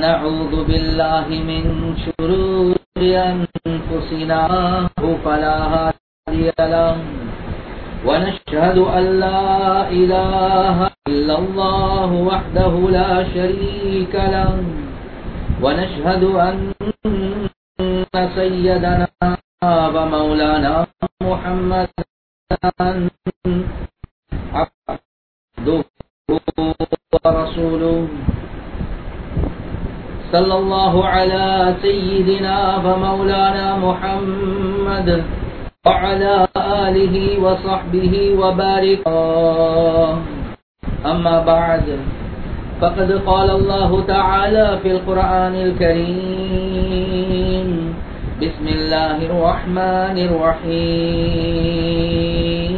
ونعوذ بالله من شرور أنفسنا فلا هادي له ونشهد أن لا إله إلا الله وحده لا شريك له ونشهد أن سيدنا ومولانا محمدا عبده ورسوله صلى الله على سيدنا ومولانا محمد وعلى آله وصحبه وبارك أما بعد فقد قال الله تعالى في القرآن الكريم بسم الله الرحمن الرحيم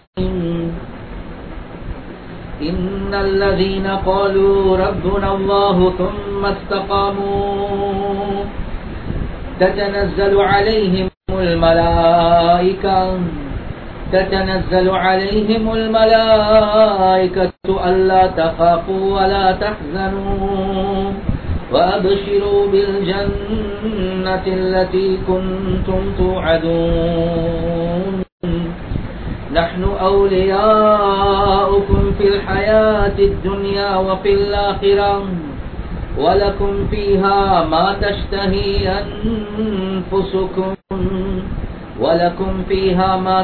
إن الذين قالوا ربنا الله ثم استقاموا تتنزل عليهم الملائكة تتنزل عليهم الملائكة ألا تخافوا ولا تحزنوا وأبشروا بالجنة التي كنتم توعدون نحن أولياؤكم في الحياة الدنيا وفي الآخرة ولكم فيها ما تشتهي أنفسكم ولكم فيها ما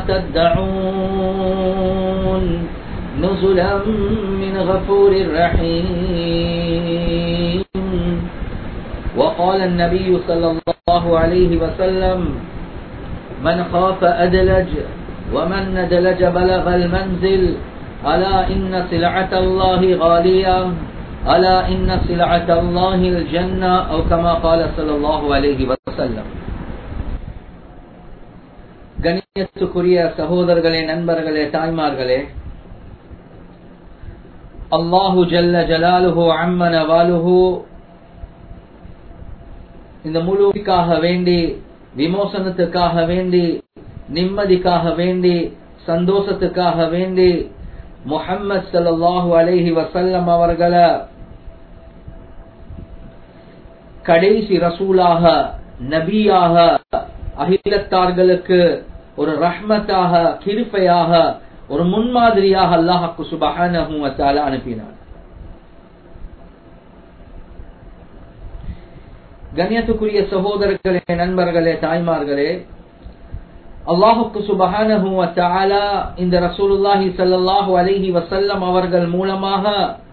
تدعون نزلا من غفور رحيم وقال النبي صلى الله عليه وسلم من خاف أدلج ومن ندلج بلغ المنزل ألا إن سلعة الله غالية ألا إن سلعة الله الجنة أو كما قال صلى الله عليه وسلم கணியத்துக்குரிய சகோதரர்களே நண்பர்களே தாய்மார்களே அல்லாஹு ஜல்ல ஜலாலுஹு அம்மன வாலுஹு இந்த முழுக்காக வேண்டி விமோசனத்துக்காக வேண்டி நிம்மதிக்காக வேண்டி சந்தோஷத்துக்காக வேண்டி முஹம்மது சல்லாஹூ அலைஹி வசல்லம் அவர்களை கடைசி ரசூலாக நபியாக அகிலத்தார்களுக்கு ஒரு ரஹ்மத்தாக கிருப்பையாக ஒரு முன்மாதிரியாக அல்லாஹாக்கு சுபஹானஹு வத்தால அனுப்பினார் கண்ணியத்துக்குரிய சகோதரர்களே நண்பர்களே தாய்மார்களே அல்லாஹுக்கு சுபஹானஹு வத்தாலா இந்த ரசூலுல்லாஹி ஸல்லல்லாஹு அலைஹி வஸல்லம் அவர்கள் மூலமாக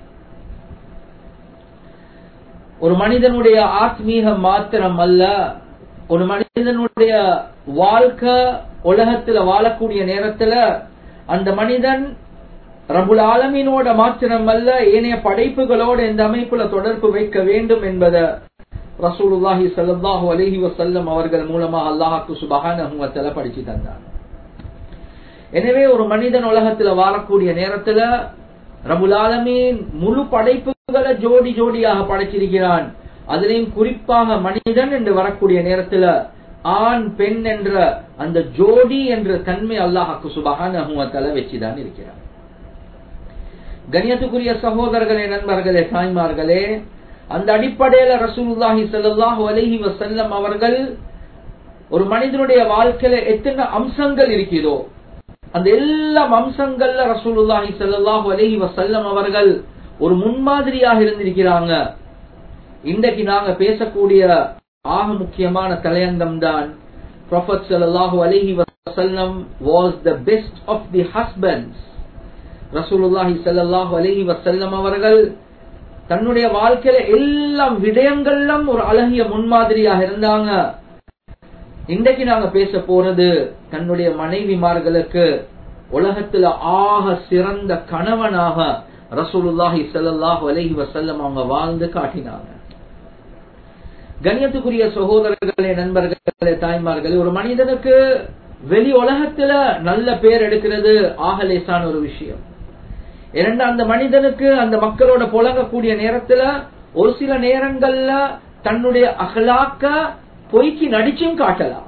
ஒரு மனிதனுடைய ஆத்மீக மாத்திரம் அல்ல ஒரு மனிதனுடைய வாழ்க்கை உலகத்துல வாழக்கூடிய நேரத்துல அந்த மனிதன் ரபுல் ஆலமீனோட மாத்திரம் அல்ல ஏனைய படைப்புகளோட இந்த அமைப்புல தொடர்பு வைக்க வேண்டும் என்பதை ரசூலுல்லாஹி சல்லாஹு அலஹி வசல்லம் அவர்கள் மூலமா அல்லாஹாக்கு சுபகான படிச்சு தந்தார் எனவே ஒரு மனிதன் உலகத்துல வாழக்கூடிய நேரத்துல ரபுல் ஆலமீன் முழு படைப்புகளை ஜோடி ஜோடியாக படைச்சிருக்கிறான் அதிலையும் குறிப்பாக மனிதன் என்று வரக்கூடிய நேரத்துல ஆண் பெண் என்ற அந்த ஜோடி என்ற தன்மை அல்லாஹாக்கு சுபகான வச்சுதான் இருக்கிறார் கணியத்துக்குரிய சகோதரர்களே நண்பர்களே தாய்மார்களே அந்த அடிப்படையில ரசூலுல்லாஹி சல்லாஹூ அலஹி வசல்லம் அவர்கள் ஒரு மனிதனுடைய வாழ்க்கையில எத்தனை அம்சங்கள் இருக்கிறதோ அந்த எல்லா அம்சங்கள்ல ரசூலுல்லாஹி சல்லாஹூ அலஹி வசல்லம் அவர்கள் ஒரு முன்மாதிரியாக இருந்திருக்கிறாங்க இன்றைக்கு நாங்க பேசக்கூடிய ஆக முக்கியமான தலையங்கம் தான் ப்ரொஃபட் சல்லாஹூ அலஹி வசல்லம் was the best of the husbands ரசூலுல்லாஹி சல்லாஹூ அலஹி வசல்லம் அவர்கள் தன்னுடைய வாழ்க்கையில எல்லா விடயங்கள்லாம் ஒரு அழகிய முன்மாதிரியாக இருந்தாங்க இன்றைக்கு நாங்க பேச போறது தன்னுடைய மனைவிமார்களுக்கு உலகத்துல ஆக சிறந்த கணவனாக ரசூலுல்லாஹி சல்லாஹு அலஹி வசல்லம் அவங்க வாழ்ந்து காட்டினாங்க கண்ணியத்துக்குரிய சகோதரர்களே நண்பர்களே தாய்மார்களே ஒரு மனிதனுக்கு வெளி உலகத்துல நல்ல பேர் எடுக்கிறது ஆகலேசான ஒரு விஷயம் இரண்டு அந்த மனிதனுக்கு அந்த மக்களோட புழங்கக்கூடிய நேரத்துல ஒரு சில நேரங்கள்ல தன்னுடைய அகலாக்க பொய்க்கு நடிச்சும் காட்டலாம்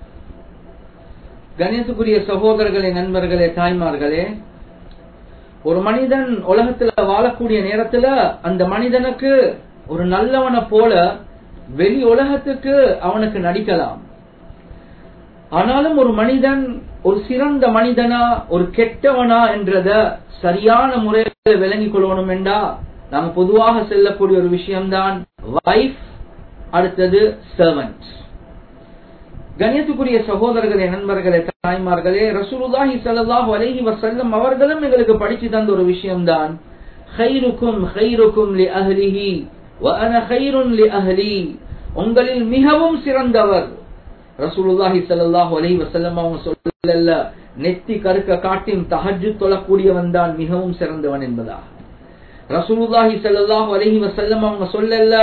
கணேசுக்குரிய சகோதரர்களே நண்பர்களே தாய்மார்களே ஒரு மனிதன் உலகத்துல வாழக்கூடிய நேரத்துல அந்த மனிதனுக்கு ஒரு நல்லவனை போல வெளி உலகத்துக்கு அவனுக்கு நடிக்கலாம் ஆனாலும் ஒரு மனிதன் ஒரு சிறந்த மனிதனா ஒரு கெட்டவனா என்றத சரியான முறையில் விளங்கிக் கொள்ளணும் என்றா நாம பொதுவாக செல்லக்கூடிய ஒரு விஷயம்தான் வைஃப் அடுத்தது சர்வன்ட் கணியத்துக்குரிய சகோதரர்களே நண்பர்களே தாய்மார்களே ரசூலுல்லாஹி ஸல்லல்லாஹு அலைஹி வஸல்லம் அவர்களும் எங்களுக்கு படிச்சு தந்த ஒரு விஷயம்தான் ஹைருக்கும் ஹைருக்கும் லி அஹ்லிஹி வ அன ஹைருன் லி அஹ்லி உங்களில் மிகவும் சிறந்தவர் ரசூலுல்லாஹி ஸல்லல்லாஹு அலைஹி வஸல்லம் அவங்க சொல்லல நெத்தி கருக்க காட்டியும் தஹஜ்ஜுத் தொழக்கூடியவன் தான் மிகவும் சிறந்தவன் என்பதா ரசூலுல்லாஹி ஸல்லல்லாஹு அலைஹி வஸல்லம் அவங்க சொல்லல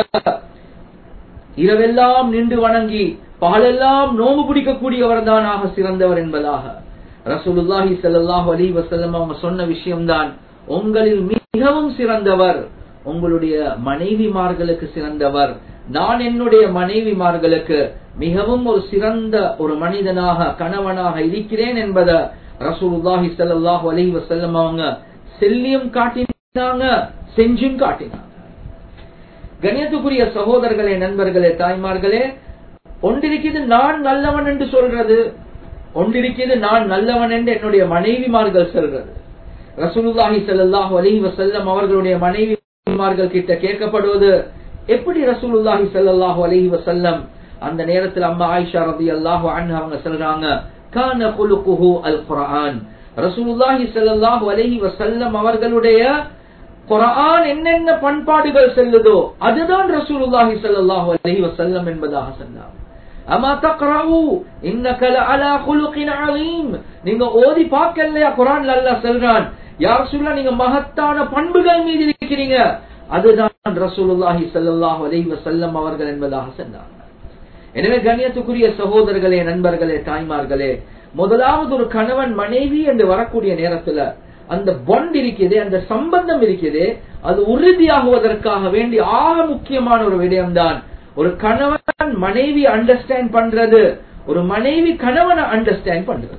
இரவெல்லாம் நின்று வணங்கி பகலெல்லாம் நோம்பு பிடிக்கக்கூடியவர் தான் ஆக சிறந்தவர் என்பதாக ரசூலுல்லாஹி ஸல்லல்லாஹு அலைஹி வஸல்லம் அவங்க சொன்ன விஷயம்தான் உங்களில் மிகவும் சிறந்தவர் உங்களுடைய மனைவிமார்களுக்கு சிறந்தவர் நான் என்னுடைய மனைவிமார்களுக்கு மிகவும் ஒரு சிறந்த ஒரு மனிதனாக கணவனாக இருக்கிறேன் என்பதை ரசூலுல்லாஹி ஸல்லல்லாஹு அலைஹி வஸல்லம் அவங்க செல்லியும் காட்டினாங்க செஞ்சும் காட்டினாங்க கணியத்துக்குரிய சகோதரர்களே நண்பர்களே தாய்மார்களே ஒன்றிருக்கிறது நான் நல்லவன் என்று சொல்றது ஒன்றிருக்கிறது நான் நல்லவன் என்று என்னுடைய மனைவிமார்கள் சொல்றது ரசூலுல்லாஹி ஸல்லல்லாஹு அலைஹி வஸல்லம் அவர்களுடைய மனைவிமார்கள் கிட்ட கேட்கப்படுவது எப்படி ரசூலுல்லாஹி ஸல்லல்லாஹு அலைஹி வஸல்லம் அந்த நேரத்தில் அம்மா ஆயிஷா ரலியல்லாஹு அன்ஹா அவங்க சொல்றாங்க கான குலுகுஹு அல் குர்ஆன் ரசூலுல்லாஹி ஸல்லல்லாஹு அலைஹி வஸல்லம் அவர்களுடைய குர்ஆன் என்னென்ன பண்பாடுகள் செல்லுதோ அதுதான் ரசூலுல்லாஹி ஸல்லல்லாஹு அலைஹி வஸல்லம் என்பதாக சொன்னார் அமா தக்ரவு இன்னக லஅலா குலுகின் அலீம் நீங்க ஓதி பார்க்கலையா குர்ஆன்ல அல்லாஹ் சொல்றான் யார் சொல்ல நீங்க மகத்தான பண்புகள் மீது இருக்கிறீங்க அதுதான் ரசூலுல்லாஹி ஸல்லல்லாஹு அலைஹி வஸல்லம் அவர்கள் என்பதாக சொன்னாங்க எனவே கண்ணியத்துக்குரிய சகோதரர்களே நண்பர்களே தாய்மார்களே முதலாவது ஒரு கணவன் மனைவி என்று வரக்கூடிய நேரத்துல அந்த பொண்ட் இருக்குது அந்த சம்பந்தம் இருக்குது அது உறுதியாகுவதற்காக வேண்டி ஆக முக்கியமான ஒரு விடயம்தான் ஒரு கணவன் மனைவி அண்டர்ஸ்டாண்ட் பண்றது ஒரு மனைவி கணவனை அண்டர்ஸ்டாண்ட் பண்றது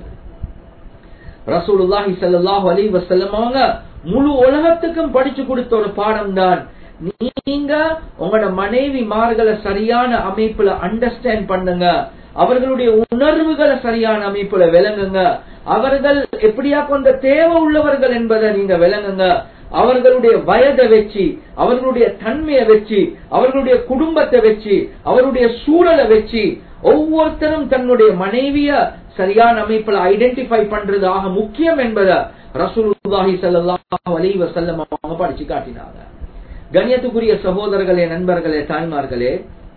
ரசூலுல்லாஹி ஸல்லல்லாஹு அலைஹி வஸல்லம் அவங்க முழு உலகத்துக்கும் படிச்சு கொடுத்த ஒரு பாடம் தான் நீங்க உங்களோட மனைவி மார்களை சரியான அமைப்புல அண்டர்ஸ்டாண்ட் பண்ணுங்க அவர்களுடைய உணர்வுகளை சரியான அமைப்புல விளங்குங்க அவர்கள் எப்படியா கொண்ட தேவை உள்ளவர்கள் என்பதை நீங்க விளங்குங்க அவர்களுடைய வயதை வச்சு அவர்களுடைய தன்மையை வச்சு அவர்களுடைய குடும்பத்தை வச்சு அவருடைய சூழலை வச்சு ஒவ்வொருத்தரும் தன்னுடைய மனைவிய சரியான அமைப்புல ஐடென்டிஃபை பண்றது ஆக முக்கியம் என்பதை ரசூலுல்லாஹி ஸல்லல்லாஹு அலைஹி வஸல்லம் அவங்க படிச்சு காட்டினாங்க கண்ணியத்துக்குரிய சகோதரர்களே நண்பர்களே தாய்மார்களே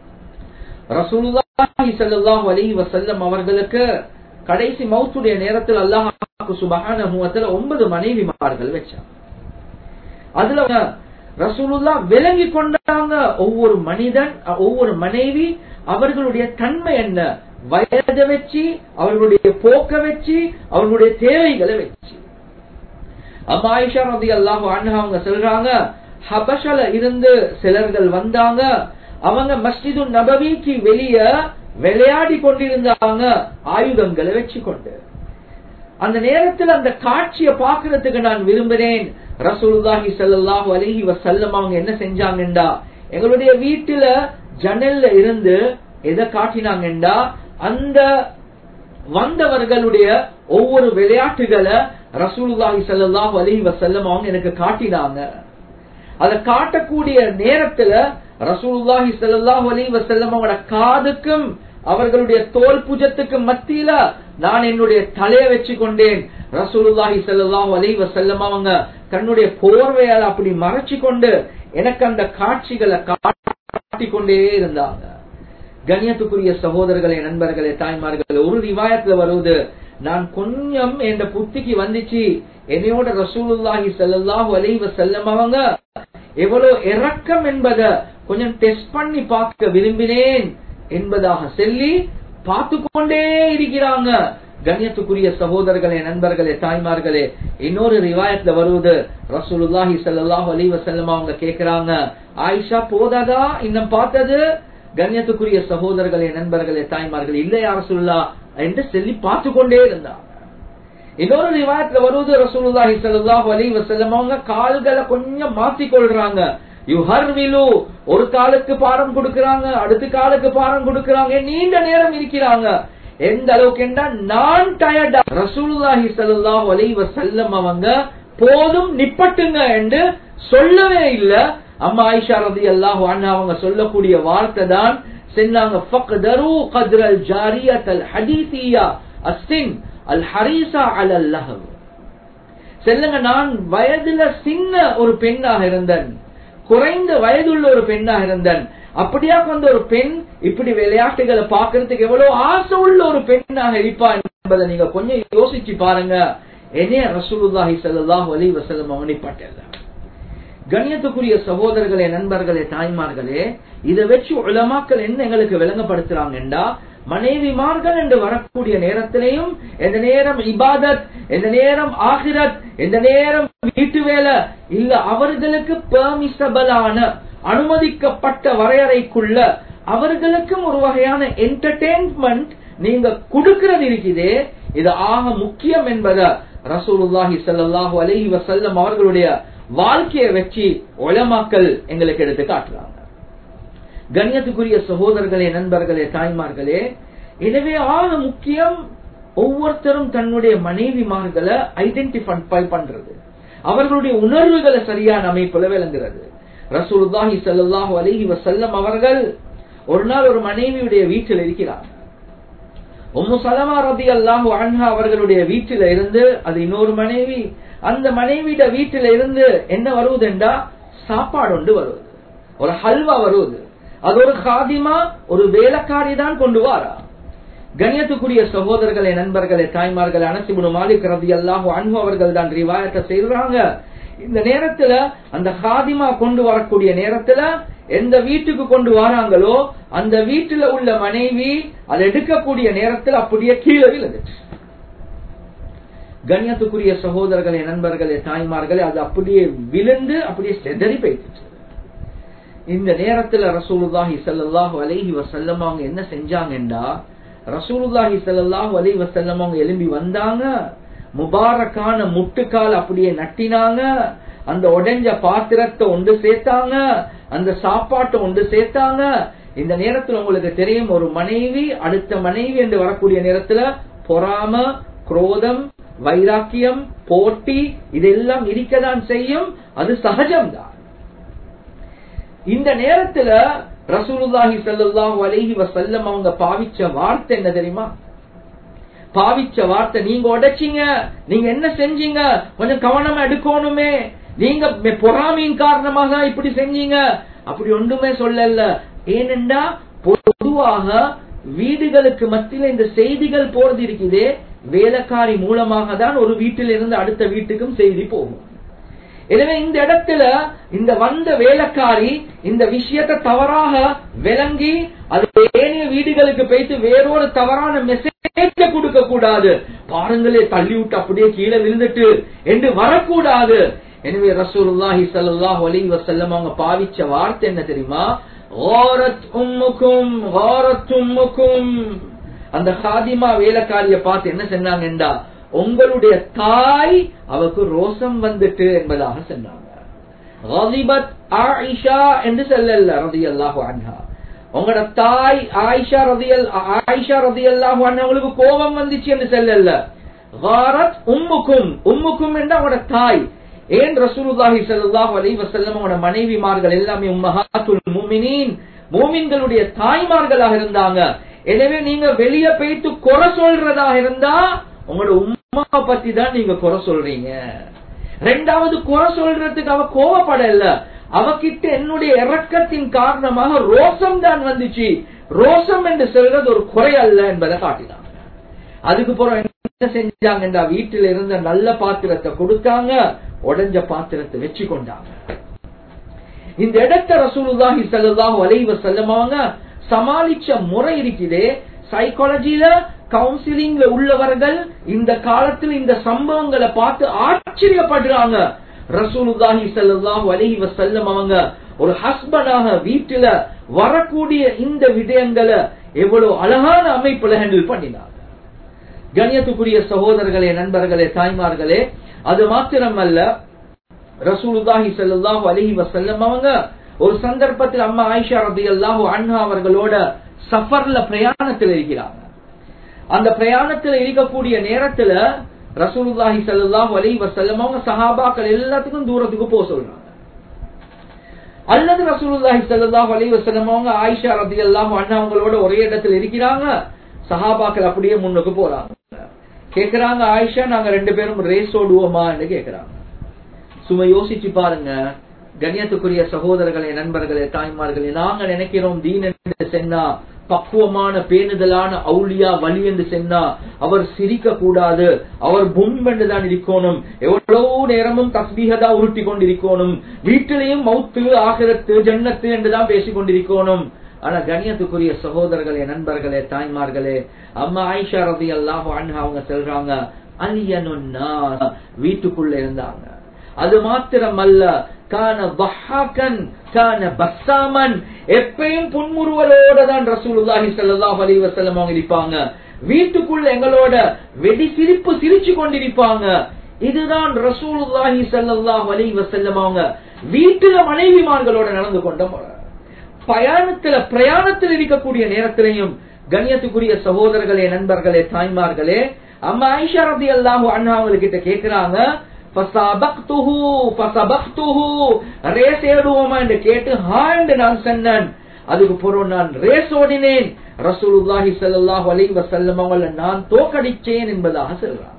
ரசூலுல்லாஹி ஸல்லல்லாஹு அலைஹி வஸல்லம் அவர்களுக்கு கடைசி மௌத்துடைய நேரத்தில் அல்லாஹ் சுபஹானஹு வ தஆலா ஒன்பது மனைவிமார்கள் வச்சாங்க அதுல ரசூலுல்லா விளங்கி கொண்டாங்க ஒவ்வொரு மனிதன் ஒவ்வொரு மனைவி அவர்களுடைய தன்மை என்ன வயதை வச்சு அவர்களுடைய போக்க வச்சு அவர்களுடைய தேவைகளை வச்சு அம்மா ஆயிஷா ரதி அல்லாஹ் அவங்க சொல்றாங்க ஹபஷல இருந்து சிலர்கள் வந்தாங்க அவங்க மஸ்ஜிது நபவிக்கு வெளிய விளையாடி கொண்டிருந்தாங்க ஆயுதங்களை வச்சு கொண்டு அந்த நேரத்தில் அந்த காட்சியை பாக்குறதுக்கு நான் விரும்புகிறேன் ரசூலுல்லாஹி ஸல்லல்லாஹு அலைஹி வஸல்லம் அவங்க என்ன செஞ்சாங்கண்டா எங்களுடைய வீட்டுல ஜன்னல்ல இருந்து எதை காட்டினாங்கண்டா அந்த வந்தவர்களுடைய ஒவ்வொரு விளையாட்டுகளை ரசூலுல்லாஹி ஸல்லல்லாஹு அலைஹி வஸல்லம் அவங்க எனக்கு காட்டினாங்க அதை காட்டக்கூடிய நேரத்துல ரசூலுல்லாஹி ஸல்லல்லாஹு அலைஹி வஸல்லம் அவங்களோட காதுக்கும் அவர்களுடைய தோல் புஜத்துக்கும் மத்தியில நான் என்னுடைய தலையை வச்சு கொண்டேன் ரசூலுல்லாஹி ஸல்லல்லாஹு அலைஹி வஸல்லம் அவங்க தன்னுடைய போர்வையால் அப்படி மறைச்சு கொண்டு எனக்கு அந்த காட்சிகளை காட்டிக் கொண்டே இருந்தாங்க கண்ணியத்துக்குரிய சகோதரர்களே நண்பர்களே தாய்மார்களே ஒரு ரிவாயத்துல வருவது நான் கொஞ்சம் என் புத்திக்கு வந்துச்சு என்னையோட ரசூலுல்லாஹி ஸல்லல்லாஹு அலைஹி வஸல்லம் அவங்க எவ்வளவு இறக்கம் என்பத கொஞ்சம் டெஸ்ட் பண்ணி பார்க்க விரும்பினேன் என்பதாக சொல்லி பார்த்து கொண்டே இருக்கிறாங்க கண்ணியத்துக்குரிய சகோதரர்களே நண்பர்களே தாய்மார்களே இன்னொரு ரிவாயத்துல வருவது ரசூலுல்லாஹி ஸல்லல்லாஹு அலைஹி வஸல்லம் அவங்க கேக்குறாங்க ஆயிஷா போதாதா இன்னும் பார்த்தது கண்ணியத்துக்குரிய சகோதரர்களே நண்பர்களே தாய்மார்களே இல்லையா ரசூலுல்லா என்று சொல்லி பார்த்து கொண்டே இருந்தாங்க இன்னொரு ரிவாயத்துல வருவது ரசூலுல்லாஹி ஸல்லல்லாஹு அலைஹி வஸல்லம் அவங்க கால்களை கொஞ்சம் மாத்தி கொள்றாங்க யுஹர்விலு ஒரு காலுக்கு பாடம் கொடுக்கறாங்க அடுத்த காலுக்கு பாடம் கொடுக்கறாங்க நீண்ட நேரம் இருக்கிறாங்க எந்த அளவுக்கு என்றால் நான் டயர்டா ரசூலுல்லாஹி ஸல்லல்லாஹு அலைஹி வஸல்லம் அவங்க போதும் நிப்பட்டுங்க என்று சொல்லவே இல்ல அம்மா ஆயிஷா ரலியல்லாஹு அன்ஹா அவங்க சொல்லக்கூடிய வார்த்தை தான் சொன்னாங்க ஃபக்தரு கத்ரல் ஜாரியத்தல் ஹதீசியா அஸ்ஸின் அல் ஹரீசா அலல் லஹவ் செல்லுங்க நான் வயதுல சின்ன ஒரு பெண்ணாக இருந்தேன் குறைந்த வயதுள்ள ஒரு பெண்ணாக இருந்தேன் அப்படியா கொண்ட ஒரு பெண் இப்படி விளையாட்டுகளை பார்க்கறதுக்கு எவ்வளவு ஆசை உள்ள ஒரு பெண்ணாக இருப்பா என்பதை நீங்க கொஞ்சம் யோசிச்சு பாருங்க என்னைய ரசூலுல்லாஹி ஸல்லல்லாஹு அலைஹி வஸல்லம் அவனிப்பட்டல்ல கண்ணியத்துக்குரிய சகோதரர்களே நண்பர்களே தாய்மார்களே இதை வச்சு உலமாக்கள் என்ன எங்களுக்கு விளங்கப்படுத்துறாங்கண்டா மனைவிமார்கள் என்று வரக்கூடிய நேரத்திலையும் எந்த நேரம் இபாதத் எந்த நேரம் ஆகிரத் எந்த நேரம் வீட்டு வேலை இல்ல அவர்களுக்கு பெர்மிசபிளான அனுமதிக்கப்பட்ட வரையறைக்குள்ள அவர்களுக்கும் ஒரு வகையான என்டர்டெயின்மெண்ட் நீங்க கொடுக்கிறது இருக்குதே இது ஆக முக்கியம் என்பத ரசூலுல்லாஹி ஸல்லல்லாஹு அலைஹி வஸல்லம் அவர்களுடைய வாழ்க்கையை வச்சு உலமாக்கள் எங்களுக்கு எடுத்து காட்டுறாங்க கண்ணியத்துக்குரிய சகோதரர்களே நண்பர்களே தாய்மார்களே எனவே ஆக முக்கியம் ஒவ்வொருத்தரும் தன்னுடைய மனைவிமார்களை ஐடென்டிஃபை பண்றது அவர்களுடைய உணர்வுகளை சரியான அமைப்புல விளங்குறது ரசூலுல்லாஹி ஸல்லல்லாஹு அலைஹி வஸல்லம் அவர்கள் ஒரு நாள் ஒரு மனைவியுடைய வீட்டில் இருக்கிறார் உம்மு சலமா ரலியல்லாஹு அன்ஹா அவர்களுடைய வீட்டில இருந்து அது இன்னொரு மனைவி அந்த மனைவிட வீட்டில இருந்து என்ன வருவதுண்டா சாப்பாடு ஒன்று வருவது ஒரு ஹல்வா வருவது அது ஒரு காதிமா ஒரு வேலைக்காரி தான் கொண்டு வாரா கண்ணியத்துக்குரிய சகோதரர்களே நண்பர்களே தாய்மார்களே அனசிபுடு மாலிக் ரதி அல்லாஹு அன்பு அவர்கள் தான் ரிவாயத்தை செய்யறாங்க இந்த நேரத்துல அந்த ஹாதிமா கொண்டு வரக்கூடிய நேரத்துல எந்த வீட்டுக்கு கொண்டு வராங்களோ அந்த வீட்டுல உள்ள மனைவி அதை எடுக்கக்கூடிய நேரத்தில் அப்படியே கீழே விழுந்துச்சு கண்ணியத்துக்குரிய சகோதரர்களே நண்பர்களே தாய்மார்களே அது அப்படியே விழுந்து அப்படியே செதறி போயிடுச்சு இந்த நேரத்துல ரசூலுல்லாஹி ஸல்லல்லாஹு அலைஹி வஸல்லம் அவங்க என்ன செஞ்சாங்கண்டா ரசூலுல்லாஹி ஸல்லல்லாஹு அலைஹி வஸல்லம் அவங்க எழும்பி வந்தாங்க முபாரக்கான முட்டுக்கால் அப்படியே நட்டினாங்க அந்த உடைஞ்ச பாத்திரத்தை ஒன்று சேர்த்தாங்க அந்த சாப்பாட்டை ஒன்று சேர்த்தாங்க இந்த நேரத்துல உங்களுக்கு தெரியும் ஒரு மனைவி அடுத்த மனைவி என்று வரக்கூடிய நேரத்துல பொறாம குரோதம் வைராக்கியம் போட்டி இதெல்லாம் இருக்கதான் செய்யும் அது சகஜம்தான் இந்த நேரத்துல ரசூலுல்லாஹி ஸல்லல்லாஹு அலைஹி வஸல்லம் அவங்க பாவிச்ச வார்த்தை என்ன தெரியுமா பாவிச்ச வார்த்தை நீங்க உடைச்சீங்க நீங்க என்ன செஞ்சீங்க கொஞ்சம் கவனமா எடுக்கணுமே நீங்க பொறாமையின் காரணமாக தான் இப்படி செஞ்சீங்க அப்படி ஒன்றுமே சொல்லல ஏனென்றா பொதுவாக வீடுகளுக்கு மத்தியில இந்த செய்திகள் போறது இருக்குதே வேலைக்காரி மூலமாக தான் ஒரு வீட்டில் இருந்து அடுத்த வீட்டுக்கும் செய்தி போகும் எனவே இந்த இடத்துல இந்த வந்த வேலைக்காரி இந்த விஷயத்தை தவறாக விளங்கி அது ஏனைய வீடுகளுக்கு போயிட்டு வேறொரு தவறான மெசேஜ கொடுக்க கூடாது பாருங்களே தள்ளி விட்டு அப்படியே கீழே விழுந்துட்டு என்று வரக்கூடாது எனவே ரசூலுல்லாஹி ஸல்லல்லாஹு அலைஹி வஸல்லம் அவங்க பாவிச்ச வார்த்தை என்ன தெரியுமா غارت امكم غارت امكم அந்த ஹாதிமா வேலைக்காரிய பார்த்து என்ன சொன்னாங்கண்டா உங்களுடைய தாய் அவருக்கு ரோசம் வந்துட்டு என்பதாக சொன்னாங்க ஆயிஷா என்று சொல்லல ரதி அல்லாஹு அன்ஹா உங்களோட தாய் ஆயிஷா ரதியல் ஆயிஷா ரதி அல்லாஹு அவங்களுக்கு கோபம் வந்துச்சு என்று சொல்லல காரத் உம்முக்கும் உம்முக்கும் என்ற அவங்களோட தாய் ஏன் ரசூலுல்லாஹி ஸல்லல்லாஹு அலைஹி வஸல்லம் அவங்களோட மனைவிமார்கள் எல்லாமே உம்மஹாத்துல் முஃமினீன் மூமின்களுடைய தாய்மார்களாக இருந்தாங்க எனவே நீங்க வெளிய போயிட்டு குறை சொல்றதா இருந்தா உங்களோட உம்மா பத்தி தான் நீங்க குறை சொல்றீங்க ரெண்டாவது குறை சொல்றதுக்கு அவ கோவப்படல அவகிட்ட என்னுடைய இறக்கத்தின் காரணமாக ரோசம் தான் வந்துச்சு ரோசம் என்று சொல்றது ஒரு குறை அல்ல என்பதை காட்டினாங்க அதுக்கு பிறகு என்ன செஞ்சாங்கன்றா வீட்டில் இருந்த நல்ல பாத்திரத்தை கொடுத்தாங்க உடஞ்ச பாத்திரத்தை வச்சு கொண்டாங்க இந்த இடத்த ரசூலுல்லாஹி ஸல்லல்லாஹு அலைஹி வஸல்லம் அவங்க சமாளிச்ச முறை இருக்குதே சைக்காலஜில கவுன்சிலிங்ல உள்ளவர்கள் இந்த காலத்தில் இந்த சம்பவங்களை பார்த்து ஆச்சரியப்படுறாங்க ரசூலுல்லாஹி ஸல்லல்லாஹு அலைஹி வஸல்லம் அவங்க ஒரு ஹஸ்பண்டாக வீட்டுல வரக்கூடிய இந்த விடயங்களை எவ்வளவு அழகான அமைப்புல ஹேண்டில் பண்ணினாங்க கண்ணியத்துக்குரிய சகோதரர்களே நண்பர்களே தாய்மார்களே அது மாத்திரமல்ல ரசூலுல்லாஹி ஸல்லல்லாஹு அலைஹி வஸல்லம் அவங்க ஒரு சந்தர்ப்பத்தில் அம்மா ஆயிஷா ரலியல்லாஹு அன்ஹா அவர்களோட சஃபர்ல பிரயாணத்தில் இருக்கிறாங்க அந்த பிரயாணத்தில் இருக்கக்கூடிய நேரத்துல ரசூலுல்லாஹி ஸல்லல்லாஹு அலைஹி வஸல்லம் அவங்க சஹாபாக்கள் எல்லாத்துக்கும் தூரத்துக்கு போக சொல்றாங்க அல்லது ரசூலுல்லாஹி ஸல்லல்லாஹு அலைஹி வஸல்லம் அவங்க ஆயிஷா ரலியல்லாஹு அன்ஹா அவங்களோட ஒரே இடத்துல இருக்கிறாங்க சஹாபாக்கள் அப்படியே முன்னுக்கு போறாங்க கேக்குறாங்க ஆயிஷா நாங்க ரெண்டு பேரும் ரேஸ் ஓடுவோமான்னு கேக்குறாங்க சும்மா யோசிச்சு பாருங்க கண்ணியத்துக்குரிய சகோதரர்களே நண்பர்களே தாய்மார்களே நாங்க நினைக்கிறோம் தீன் என்று சென்னா பக்குவமான பேணுதலான அவுளியா வழி என்று சென்னா அவர் சிரிக்க கூடாது அவர் பும் என்றுதான் இருக்கணும் எவ்வளவு நேரமும் தஸ்பீகதா உருட்டி கொண்டிருக்கணும் வீட்டிலையும் மௌத்து ஆகிரத்து ஜன்னத்து என்றுதான் பேசிக் கொண்டிருக்கணும் ஆனா கண்ணியத்துக்குரிய சகோதரர்களே நண்பர்களே தாய்மார்களே அம்மா ஆயிஷா ரதி அல்லாஹ் அவங்க சொல்றாங்க அலியனுன்னா வீட்டுக்குள்ள இருந்தாங்க அது மாத்திரம் அல்ல கான பஹாக்கன் கான பஸ்ஸாமன் எப்பயும் புன்முறுவலோட தான் ரசூலுல்லாஹி ஸல்லல்லாஹு அலைஹி வஸல்லம் அவங்க இருப்பாங்க வீட்டுக்குள்ள எங்களோட வெடி சிரிப்பு சிரிச்சு கொண்டிருப்பாங்க இதுதான் ரசூலுல்லாஹி ஸல்லல்லாஹு அலைஹி வஸல்லம் அவங்க வீட்டுல மனைவிமார்களோட நடந்து கொண்ட முறை பயணத்துல பிரயாணத்தில் இருக்கக்கூடிய நேரத்திலையும் கண்ணியத்துக்குரிய சகோதரர்களே நண்பர்களே தாய்மார்களே அம்மா ஐஷா ரதி அல்லாஹு அண்ணா அவங்ககிட்ட கேக்குறாங்க ரேஸ் ஏடுவோமா என்று கேட்டு ஹா என்று நான் சொன்னேன் அதுக்கு பிறகு நான் ரேஸ் ஓடினேன் ரசூலுல்லாஹி ஸல்லல்லாஹு அலைஹி வஸல்லம் அவங்கள நான் தோக்கடிச்சேன் என்பதாக சொல்றாங்க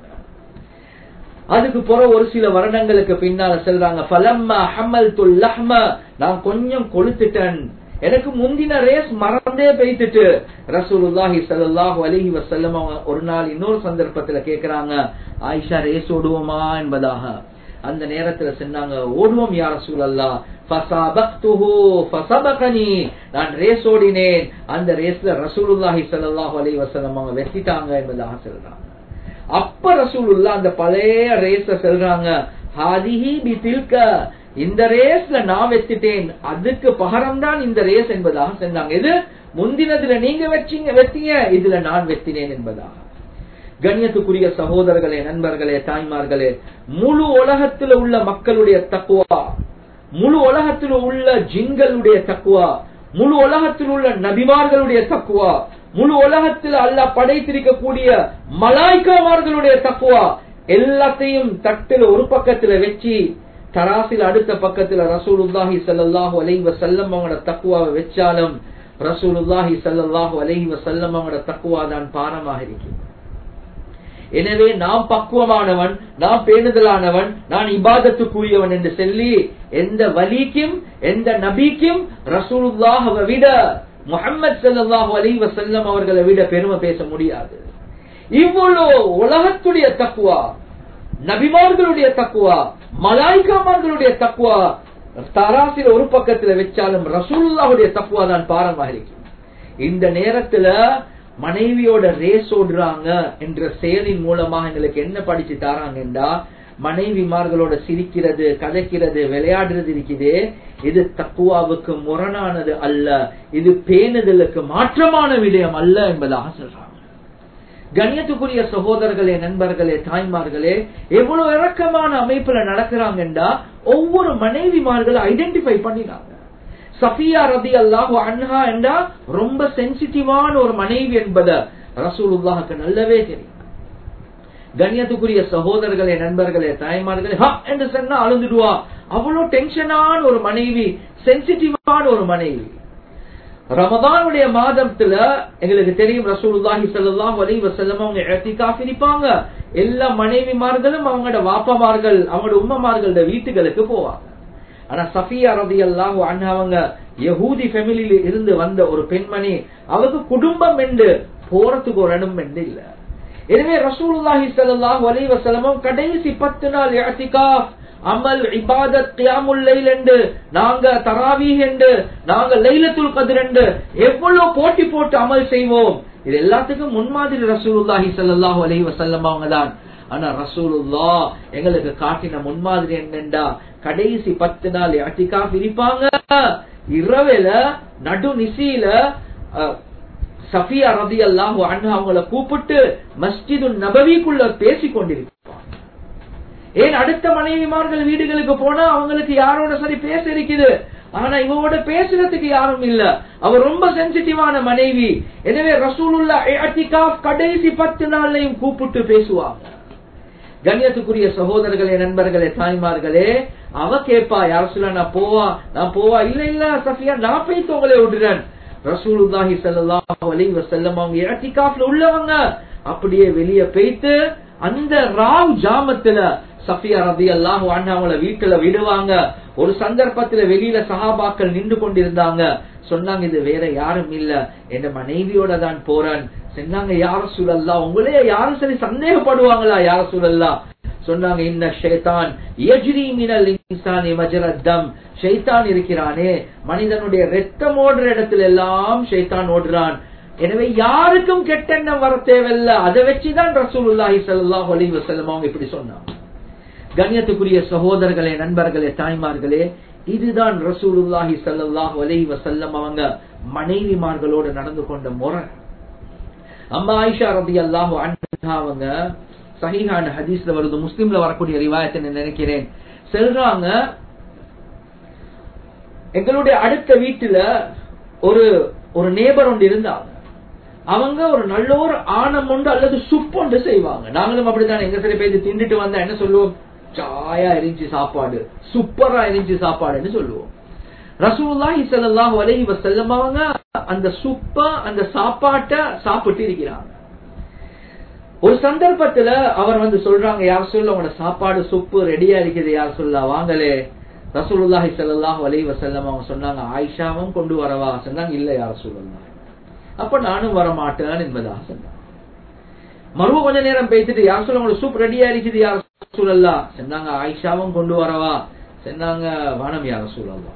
அதுக்கு பிற ஒரு சில வருடங்களுக்கு பின்னால சொல்றாங்க ஃபலம்மா ஹம்மல்துல் லஹ்ம நான் கொஞ்சம் கொளுத்துட்டேன் எனக்கு முந்தின ரேஸ் மறந்தே பெய்த்துட்டு ரசூலுல்லாஹி ஸல்லல்லாஹு அலைஹி வஸல்லம் ஒரு நாள் இன்னொரு சந்தர்ப்பத்துல கேக்குறாங்க ஆயிஷா ரேஸ் ஓடுவோமா என்பதாக அந்த நேரத்துல சொன்னாங்க ஓடுவோம் யார் ரசூலல்லா ஃபஸபக்துஹு ஃபஸபகனி நான் ரேஸ் ஓடினேன் அந்த ரேஸ்ல ரசூலுல்லாஹி ஸல்லல்லாஹு அலைஹி வஸல்லம் அவங்க வெற்றிட்டாங்க என்பதாக சொல்றாங்க அப்ப ரசூலுல்லா அந்த பழைய ரேஸ சொல்றாங்க ஹாதிஹி பிதில்க இந்த ரேஸ்ல நான் வெத்திட்டேன் அதுக்கு பகரம் தான் இந்த ரேஸ் என்பதாக சொன்னாங்க இது முந்தினதுல நீங்க வெச்சீங்க வெத்தீங்க இதுல நான் வெத்தினேன் என்பதாக கண்ணியத்துக்குரிய சகோதரர்களே நண்பர்களே தாய்மார்களே முழு உலகத்துல உள்ள மக்களுடைய தக்குவா முழு உலகத்தில் உள்ள ஜின்களுடைய தக்குவா முழு உலகத்தில் உள்ள நபிமார்களுடைய தக்குவா முழு உலகத்தில் அல்ல படைத்திருக்கக்கூடிய மலாய்க்காமார்களுடைய தக்குவா எல்லாத்தையும் தட்டுல ஒரு பக்கத்துல வச்சு தராசில் அடுத்த பக்கத்துல ரசூலுல்லாஹி சல்லாஹு அலைஹி வசல்லம் அவங்களோட தக்குவாவை வச்சாலும் ரசூலுல்லாஹி சல்லாஹு அலைஹி வசல்லம் அவங்களோட தக்குவா தான் பாரமாக இருக்கு எனவே நாம் பக்குவமானவன் நாம் பேணுதலானவன் நான் இபாதத்துக்குரியவன் என்று சொல்லி எந்த வலிக்கும் எந்த நபிக்கும் ரசூலுல்லாஹவை விட முகமது சல்லாஹூ அலி வசல்லம் அவர்களை விட பெருமை பேச முடியாது இவ்வளோ உலகத்துடைய தக்குவா நபிமார்களுடைய தக்குவா மலாய்காமார்களுடைய தக்குவா தராசில ஒரு பக்கத்துல வச்சாலும் ரசூலுல்லாவுடைய தக்குவா தான் பாரமாக இருக்கு இந்த நேரத்துல மனைவியோட ரேஸ் ஓடுறாங்க என்ற செயலின் மூலமாக எங்களுக்கு என்ன படிச்சு தாராங்கன்றா மனைவிமார்களோட சிரிக்கிறது கதைக்கிறது விளையாடுறது இருக்குது இது தக்குவாவுக்கு முரணானது அல்ல இது பேணுதலுக்கு மாற்றமான விடயம் அல்ல என்பதாக சொல்றாங்க கண்ணியத்துக்குரிய சகோதரர்களே நண்பர்களே தாய்மார்களே எவ்வளவு இறக்கமான அமைப்புல நடக்கிறாங்கன்றா ஒவ்வொரு மனைவிமார்களை ஐடென்டிஃபை பண்ணினாங்க சஃபியா ரதி அல்லாஹு அன்ஹா என்றா ரொம்ப சென்சிட்டிவான ஒரு மனைவி என்பத ரசூலுல்லாஹுக்கு நல்லவே தெரியும் கண்ணியத்துக்குரிய சகோதரர்களே நண்பர்களே தாய்மார்களே ஹா என்று சொன்னா அழுந்துடுவா அவ்வளவு டென்ஷனான ஒரு மனைவி சென்சிட்டிவான ஒரு மனைவி ரமதானுடைய மாதத்துல எங்களுக்கு தெரியும் ரசூலுல்லாஹி ஸல்லல்லாஹு அலைஹி வஸல்லம் அவங்க இஅ்திகாஃப் இருப்பாங்க எல்லா மனைவிமார்களும் அவங்களோட வாப்பமார்கள் அவங்களோட உம்மமார்களோட வீட்டுகளுக்கு போவாங்க ஆனா சஃபியா ரலியல்லாஹு அன்ஹா அவங்க யஹூதி ஃபேமிலியில இருந்து வந்த ஒரு பெண்மணி அவருக்கு குடும்பம் என்று போறதுக்கு ஒரு இடம் என்று இல்ல எனவே ரசூலுல்லாஹி ஸல்லல்லாஹு அலைஹி வஸல்லம் கடைசி 10 நாள் இஅ்திகாஃப் அமல் இபாதத் கியாமுல் லைல் என்று நாங்க தராவீஹ் என்று நாங்க லைலத்துல் கத்ர் என்று எவ்வளவு போட்டி போட்டு அமல் செய்வோம் இது எல்லாத்துக்கும் முன்மாதிரி ரசூலுல்லாஹி ஸல்லல்லாஹு அலைஹி வஸல்லம் அவங்க தான் ஆனா ரசூலுல்லா எங்களுக்கு காட்டின முன்மாதிரி என்னண்டா கடைசி பத்து நாள் அட்டிகாஃப் இருப்பாங்க இரவுல நடு நிசியில சஃபியா ரதி அல்லாஹு அண்ணா அவங்கள கூப்பிட்டு மஸ்ஜிது நபவிக்குள்ள பேசி கொண்டிருப்பாங்க ஏன் அடுத்த மனைவிமார்கள் வீடுகளுக்கு போனா அவங்களுக்கு யாரோட சரி பேச இருக்குது ஆனா இவவோட பேசுறதுக்கு யாரும் இல்ல அவர் ரொம்ப சென்சிட்டிவான மனைவி எனவே ரசூலுல்லா இஅ்திகாஃப் கடைசி பத்து நாள்லையும் கூப்பிட்டு பேசுவாங்க கண்ணியத்துக்குரிய சகோதரர்களே நண்பர்களே தாய்மார்களே அவ கேப்பா யார் சொல்ல நான் போவா நான் போவா இல்ல இல்ல சஃபியா நான் போய் உங்களை விடுறேன் ரசூலுல்லாஹி ஸல்லல்லாஹு அலைஹி வஸல்லம் அவங்க இஅ்திகாஃப்ல உள்ளவங்க அப்படியே வெளிய போயிட்டு அந்த ராவ் ஜாமத்துல சஃபியா ரதி அல்லாஹு அவங்கள வீட்டுல விடுவாங்க ஒரு சந்தர்ப்பத்துல வெளியில சஹாபாக்கள் நின்று கொண்டிருந்தாங்க சொன்னாங்க இது வேற யாரும் இல்ல என் மனைவியோட தான் போறேன் சொன்னாங்க யார சூழல்லா உங்களே யாரும் சரி சந்தேகப்படுவாங்களா யார சூழல்லா சொன்னாங்க இந்த ஷைத்தான் யஜ்ரி மினல் இன்சானி மஜரத்தம் ஷைத்தான் இருக்கிறானே மனிதனுடைய ரத்தம் ஓடுற இடத்துல எல்லாம் ஷைத்தான் ஓடுறான் எனவே யாருக்கும் கெட்டெண்ணம் வர தேவையில்ல அதை வச்சுதான் ரசூலுல்லாஹி ஸல்லல்லாஹு அலைஹி வஸல்லம் அவங்க இப்படி சொன்னாங்க கண்ணியத்துக்குரிய சகோதரர்களே நண்பர்களே தாய்மார்களே இதுதான் ரசூலுல்லாஹி ஸல்லல்லாஹு அலைஹி வஸல்லம் அவங்க மனைவிமார்களோடு நடந்து கொண்ட முறை அம்மா ஆயிஷா ரலியல்லாஹு அன்ஹா அவங்க சஹீஹான ஹதீஸ்ல வருது முஸ்லிம்ல வரக்கூடிய ரிவாயத்தை நான் நினைக்கிறேன் செல்றாங்க எங்களுடைய அடுத்த வீட்டுல ஒரு ஒரு நேபர் ஒன்று இருந்தாங்க அவங்க ஒரு நல்ல ஒரு ஆணம் ஒன்று அல்லது சுப்பொண்டு செய்வாங்க நாங்களும் அப்படித்தான் எங்க சில பேர் திண்டுட்டு வந்தா என்ன சொல்லுவோம் சாயா இருந்துச்சு சாப்பாடு சூப்பரா இருந்துச்சு சாப்பாடுன்னு சொல்லுவோம் ரசூலுல்லாஹி ஸல்லல்லாஹு அலைஹி வஸல்லம் அவங்க அந்த சுப்ப அந்த சாப்பாட்டை சாப்பிட்டு இருக்கிறாங்க ஒரு சந்தர்ப்பத்துல அவர் வந்து சொல்றாங்க யார் சொல்ல உங்களோட சாப்பாடு சுப்பு ரெடியா இருக்குது யார் சொல்ல வாங்களே ரசூலுல்லாஹி ஸல்லல்லாஹு அலைஹி வஸல்லம் அவங்க சொன்னாங்க ஆயிஷாவும் கொண்டு வரவா சொன்னாங்க இல்ல யார் சொல்லலாம் அப்ப நானும் வர மாட்டேன் என்பதாக சொன்னாங்க மறுவ கொஞ்ச நேரம் பேசிட்டு யார் சொல்ல உங்களுக்கு சூப் ரெடியா இருக்குது யார் சூழல்லா சொன்னாங்க ஆயிஷாவும் கொண்டு வரவா சொன்னாங்க வானம் யார் சூழல்லா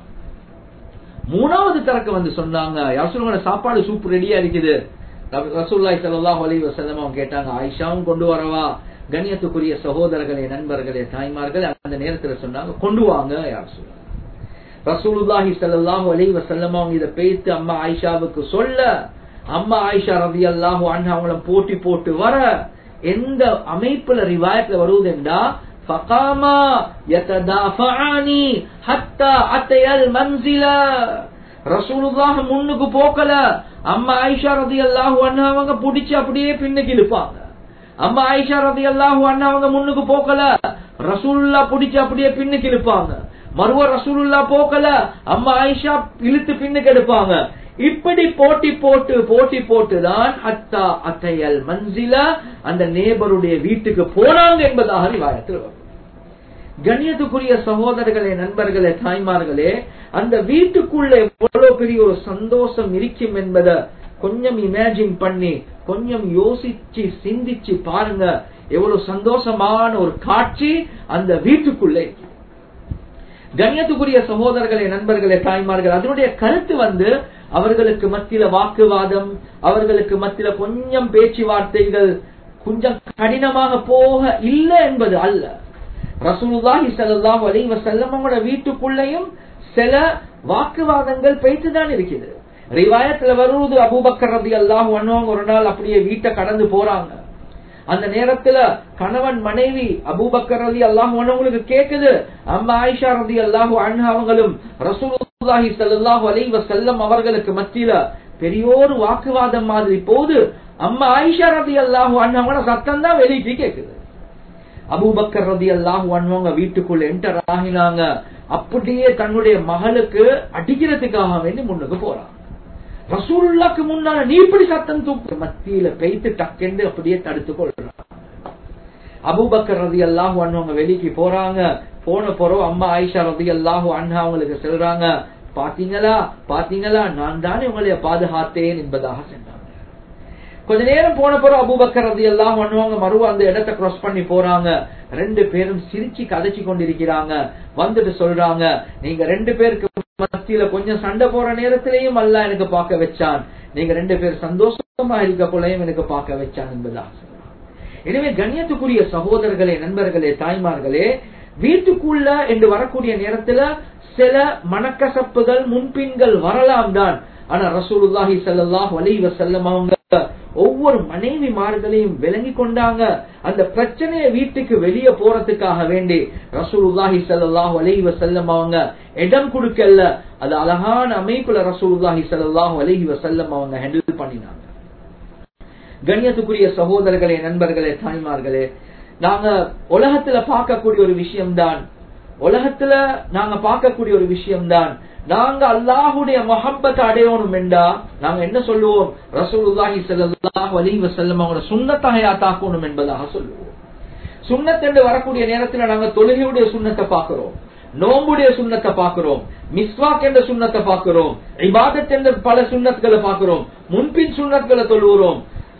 மூணாவது தரக்கு வந்து சொன்னாங்க யார் சொல்லுங்க சாப்பாடு சூப் ரெடியா இருக்குது ரசூல்லாய் சல்லாஹ் அலி வசல்லம் அவங்க கேட்டாங்க ஆயிஷாவும் கொண்டு வரவா கண்ணியத்துக்குரிய சகோதரர்களே நண்பர்களே தாய்மார்கள் அந்த நேரத்துல சொன்னாங்க கொண்டு வாங்க யார் சொல்லுங்க ரசூலுல்லாஹி ஸல்லல்லாஹு அலைஹி வஸல்லம் அவங்க இத பேசி அம்மா ஆயிஷாவுக்கு சொல்ல அம்மா ஆயிஷா ரலியல்லாஹு அன்ஹா அவங்கள போட்டி போட்டு வர எந்த அமைப்புல ரிவாயத்துல வருவதுண்டா فقاما يتدافعان حتى اتيا المنزل ரசூலுல்லாஹ் முன்னுக்கு போக்கல அம்மா ஆயிஷா ரலியல்லாஹு அன்ஹா அவங்க புடிச்சு அப்படியே பின்னுக்கு இழுப்பாங்க அம்மா ஆயிஷா ரலியல்லாஹு அன்ஹா அவங்க முன்னுக்கு போக்கல ரசூலுல்லா புடிச்சு அப்படியே பின்னுக்கு இழுப்பாங்க மறுவ ரசூலுல்லா போக்கல அம்மா ஆயிஷா இழுத்து பின்னுக்கு எடுப்பாங்க இப்படி போட்டி போட்டு போட்டி போட்டு தான் அத்தா அத்தையல் மன்சில அந்த நேபருடைய வீட்டுக்கு போனாங்க என்பதாக ரிவாயத்தில் வரும் கண்ணியத்துக்குரிய சகோதரர்களே நண்பர்களே தாய்மார்களே அந்த வீட்டுக்குள்ள எவ்வளவு பெரிய ஒரு சந்தோஷம் இருக்கும் என்பதை கொஞ்சம் இமேஜின் பண்ணி கொஞ்சம் யோசிச்சு சிந்திச்சு பாருங்க எவ்வளவு சந்தோஷமான ஒரு காட்சி அந்த வீட்டுக்குள்ளே கண்ணியத்துக்குரிய சகோதரர்களே நண்பர்களே தாய்மார்கள் அதனுடைய கருத்து வந்து அவர்களுக்கு மத்தியில வாக்குவாதம் அவர்களுக்கு மத்தியில கொஞ்சம் பேச்சுவார்த்தைகள் கொஞ்சம் கடினமாக போக இல்லை என்பது அல்ல ரசூலுல்லாஹி ஸல்லல்லாஹு அலைஹி வஸல்லம் அவங்களோட வீட்டுக்குள்ளேயும் சில வாக்குவாதங்கள் பேய்த்துதான் இருக்குது ரிவாயத்துல வருவது அபூபக்கர் ரலியல்லாஹு அன்ஹு ஒரு நாள் அப்படியே வீட்டை கடந்து போறாங்க அந்த நேரத்துல கணவன் மனைவி அபூபக்கர் ரதி அல்லாஹு அவங்களுக்கு கேக்குது அம்மா ஆயிஷா ரதி அல்லாஹு அண்ணா அவங்களும் ரசூலுல்லாஹி ஸல்லல்லாஹு அலைஹி வஸல்லம் அவர்களுக்கு மத்தியில பெரியோரு வாக்குவாதம் மாதிரி போது அம்மா ஆயிஷா ரதி அல்லாஹு அண்ணாவோட சத்தம் தான் வெளியிட்டு கேக்குது அபூபக்கர் ரதி அல்லாஹு அண்ணவங்க வீட்டுக்குள்ள என்டர் ஆகினாங்க அப்படியே தன்னுடைய மகளுக்கு அடிக்கிறதுக்காக வேண்டி முன்னுக்கு போறாங்க ரசூலுல்லாக்கு முன்னால நீ இப்படி சத்தம் தூக்கு மத்தியில பெய்த்து டக்கென்று அப்படியே தடுத்து கொள்றாங்க அபூபக்கர் ரதி அல்லாஹு அண்ணவங்க வெளிக்கு போறாங்க போன போறோம் அம்மா ஆயிஷா ரதி அல்லாஹு அண்ணா அவங்களுக்கு சொல்றாங்க பாத்தீங்களா பாத்தீங்களா நான் தானே உங்களைய பாதுகாத்தேன் என்பதாக சொன்னாங்க கொஞ்ச நேரம் போன பிறகு அபூபக்கர் ரதி எல்லாம் பண்ணுவாங்க மறுவ அந்த இடத்தை கிராஸ் பண்ணி போறாங்க ரெண்டு பேரும் சிரிச்சு கதைச்சு கொண்டிருக்கிறாங்க வந்துட்டு சொல்றாங்க நீங்க ரெண்டு பேருக்கு மத்தியில கொஞ்சம் சண்டை போற நேரத்திலையும் அல்ல எனக்கு பார்க்க வச்சான் நீங்க ரெண்டு பேர் சந்தோஷமா இருக்க போலையும் எனக்கு பார்க்க வச்சான் என்பதா எனவே கண்ணியத்துக்குரிய சகோதரர்களே நண்பர்களே தாய்மார்களே வீட்டுக்குள்ள என்று வரக்கூடிய நேரத்துல சில மனக்கசப்புகள் முன்பின்கள் வரலாம் தான் ஆனா ரசூலுல்லாஹி ஸல்லல்லாஹு அலைஹி வஸல்லம் அவங்க ஒவ்வொரு மனைவிமார்களையும் விளங்கி கொண்டாங்க அந்த பிரச்சனையை வீட்டுக்கு வெளியே போறதுக்காக வேண்டி ரசூலுல்லாஹி ஸல்லல்லாஹு அலைஹி வஸல்லம் அவங்க இடம் கொடுக்கல அது அழகான அமைப்புல ரசூலுல்லாஹி ஸல்லல்லாஹு அலைஹி வஸல்லம் அவங்க ஹேண்டில் பண்ணினாங்க கண்ணியத்துக்குரிய சகோதரர்களே நண்பர்களே தாய்மார்களே நாங்க உலகத்துல பார்க்கக்கூடிய ஒரு விஷயம்தான் உலகத்துல நாங்க பார்க்கக்கூடிய ஒரு விஷயம்தான் நாங்க அல்லாஹுடைய மொஹப்பத்தை அடையணும் என்றா நாங்க என்ன சொல்லுவோம் ரசூலுல்லாஹி ஸல்லல்லாஹு அலைஹி வஸல்லம் அவங்களோட சுன்னத்தை ஹயாத்தாக்கணும் என்பதாக சொல்லுவோம் சுன்னத் என்று வரக்கூடிய நேரத்துல நாங்க தொழுகையுடைய சுண்ணத்தை பார்க்கிறோம் நோம்புடைய சுண்ணத்தை பார்க்கிறோம் மிஸ்வாக் என்ற சுண்ணத்தை பார்க்கிறோம் இபாதத் என்ற பல சுண்ணத்துகளை பார்க்கிறோம் முன்பின் சுண்ணத்துகளை தொழுகிறோம்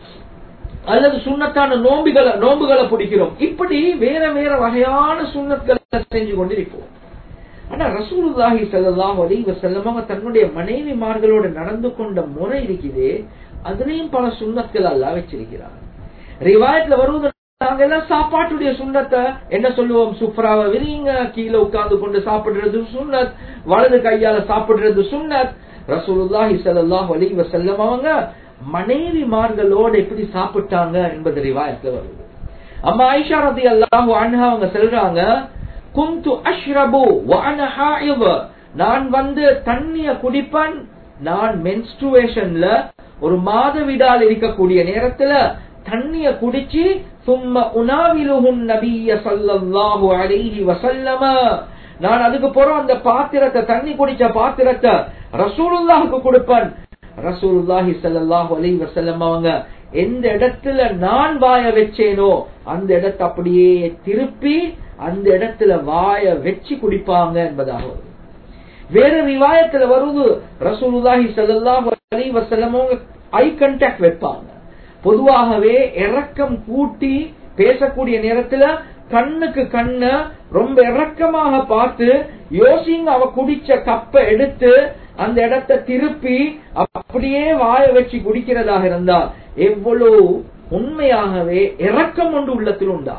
அல்லது சுண்ணத்தான நோம்புகளை நோம்புகளை பிடிக்கிறோம் இப்படி வேற வேற வகையான சுண்ணத்துகளை செஞ்சு கொண்டிருப்போம் ஆனா ரசூலுல்லாஹி ஸல்லல்லாஹு அலைஹி வஸல்லம் அவங்க தன்னுடைய மனைவிமார்களோடு நடந்து கொண்ட முறை இருக்குது அதுலயும் பல சுண்ணத்துகள் அல்லாஹ் வச்சிருக்கிறார் ரிவாயத்ல வருவது நாங்க எல்லாம் சாப்பாட்டுடைய சுண்ணத்தை என்ன சொல்லுவோம் சுப்ராவை விரிங்க கீழே உட்கார்ந்து கொண்டு சாப்பிடுறது சுண்ணத் வலது கையால சாப்பிடுறது சுண்ணத் ரசூலுல்லாஹி ஸல்லல்லாஹு அலைஹி வஸல்லம் அவங்க மனைவிமார்களோடு எப்படி சாப்பிட்டாங்க என்பது ரிவாயத்துல வருது அம்மா ஐஷா ரதி அல்லாஹு அன்ஹா அவங்க சொல்றாங்க குந்து அஷ்ரபு வான ஹாயிவ நான் வந்து தண்ணிய குடிப்பன் நான் மென்ஸ்ட்ருவேஷன்ல ஒரு மாதவிடால் இருக்கக்கூடிய நேரத்துல தண்ணிய குடிச்சு சும்ம உணாவிலுகும் நபிய சல்லல்லாஹு அலைஹி வசல்லம நான் அதுக்கு போறோம் அந்த பாத்திரத்தை தண்ணி குடிச்ச பாத்திரத்தை ரசூலுல்லாஹுக்கு கொடுப்பேன் ரசூலுல்லாஹி ஸல்லல்லாஹு அலைஹி வஸல்லம் அவங்க எந்த இடத்துல நான் வாய வச்சேனோ அந்த இடத்தை அப்படியே திருப்பி அந்த இடத்துல வாய வச்சு குடிப்பாங்க என்பதாக வருது வேற ரிவாயத்துல வருது ரசூலுல்லாஹி ஸல்லல்லாஹு அலைஹி வஸல்லம் அவங்க ஐ கான்டாக்ட் வைப்பாங்க பொதுவாகவே இறக்கம் கூட்டி பேசக்கூடிய நேரத்துல கண்ணுக்கு கண்ண ரொம்ப இறக்கமாக பார்த்து யோசிங்க அவ குடிச்ச கப்பை எடுத்து அந்த இடத்தை திருப்பி அப்படியே வாய வச்சு குடிக்கிறதாக இருந்தா எவ்வளவு உண்மையாகவே இறக்கம் ஒன்று உள்ளத்தில் உண்டா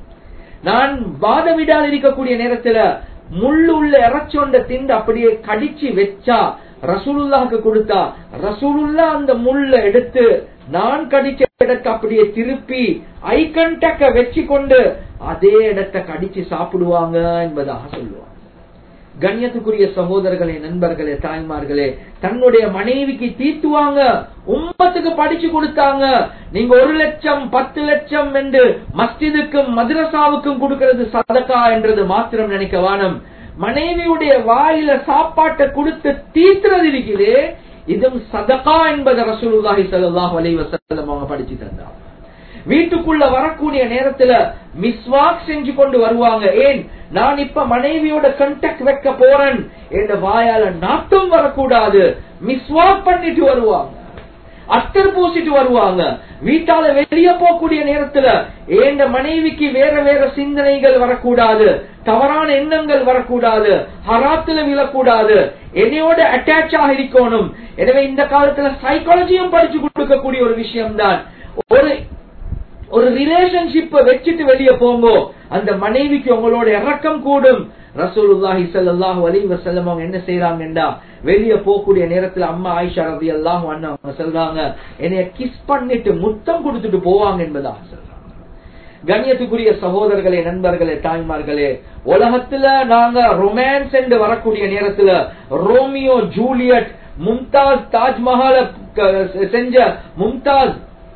நான் வாதவிடால் இருக்கக்கூடிய நேரத்துல முள்ளு உள்ள இறைச்சொண்ட திண்டு அப்படியே கடிச்சு வச்சா ரசூலுல்லாக்கு கொடுத்தா ரசூலுல்லா அந்த முள்ள எடுத்து நான் கடிச்ச இடத்தை அப்படியே திருப்பி ஐ கண்டக்க வச்சு கொண்டு அதே இடத்தை கடிச்சு சாப்பிடுவாங்க என்பதாக சொல்லுவாங்க கண்ணியத்துக்குரிய சகோதரர்களே நண்பர்களே தாய்மார்களே தன்னுடைய மனைவிக்கு தீத்துவாங்க உம்மத்துக்கு படிச்சு கொடுத்தாங்க நீங்க ஒரு லட்சம் பத்து லட்சம் என்று மஸ்ஜிதுக்கும் மദ്രസാவுக்கும் கொடுக்கிறது சதக்கா என்றது மாத்திரம் நினைக்க வானம் மனைவியுடைய வாயில சாப்பாட்டை கொடுத்து தீத்துறது இருக்குது இதுவும் சதகா என்பதை ரசூலுல்லாஹி ஸல்லல்லாஹு அலைஹி வஸல்லம் அவங்க படிச்சு தந்தாங்க வீட்டுக்குள்ள வரக்கூடிய நேரத்துல மிஸ்வாக் செஞ்சு கொண்டு வருவாங்க ஏன் நான் இப்ப மனைவியோட கண்டாக்ட் வைக்க போறேன் என்ற வாயால நாட்டம் வரக்கூடாது மிஸ்வாக் பண்ணிட்டு வருவாங்க அத்தர் பூசிட்டு வருவாங்க வீட்டால வெளியே போகக்கூடிய நேரத்துல ஏண்ட மனைவிக்கு வேற வேற சிந்தனைகள் வரக்கூடாது தவறான எண்ணங்கள் வரக்கூடாது ஹராத்துல விழக்கூடாது என்னையோட அட்டாச் ஆக இருக்கணும் எனவே இந்த காலத்துல சைக்காலஜியும் படிச்சு கொடுக்கக்கூடிய ஒரு விஷயம்தான் ஒரு ஒரு ரிலேஷன்ஷிப்பை வச்சுட்டு வெளியே போங்கோ அந்த மனைவிக்கு உங்களோட இறக்கம் கூடும் ரசூலுல்லாஹி ஸல்லல்லாஹு அலைஹி வஸல்லம் அவங்க என்ன செய்றாங்கடா வெளிய போகக்கூடிய நேரத்துல அம்மா ஆயிஷா ரலியல்லாஹு அன்ஹா அவங்க சொல்றாங்க என்னைய கிஸ் பண்ணிட்டு முத்தம் கொடுத்துட்டு போவாங்க என்பதாக சொல்றாங்க கண்ணியத்துக்குரிய சகோதரர்களே நண்பர்களே தாய்மார்களே உலகத்துல நாங்க ரொமான்ஸ் என்று வரக்கூடிய நேரத்துல ரோமியோ ஜூலியட் மும்தாஸ் தாஜ்மஹால செஞ்ச மும்தாஸ்